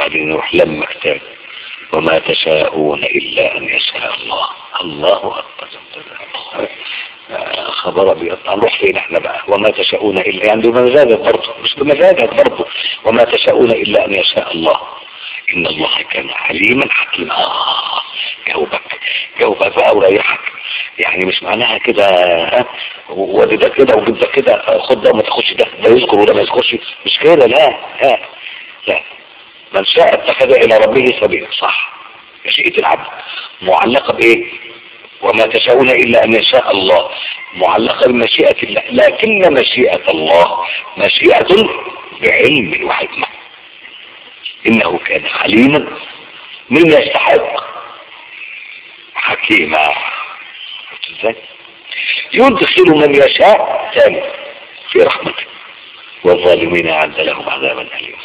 وبعدين يروح لمك تاني وما تشاءون إلا أن يشاء الله الله أكبر آه، خبر أبيض هنروح فين احنا بقى وما تشاءون إلا يعني بمزاجك برضه مش بمزاجك برضه وما تشاءون إلا أن يشاء الله إن الله كان عليما حكيما آه جاوبك جاوبك بقى وريحك يعني مش معناها كده ها ودي ده كده وجد ده كده خد ده وما تاخدش ده ده يذكر وده ما يذكرش مش كده لا لا لا من شاء اتخذ إلى ربه سبيلا صح مشيئة العبد معلقة بإيه وما تشاءون إلا أن يشاء الله معلقة بمشيئة الله لكن مشيئة الله مشيئة بعلم وحكمة إنه كان حليما من يستحق حكيما شفت ازاي يدخل من يشاء ثاني في رحمته والظالمين أعد لهم عذابا أليما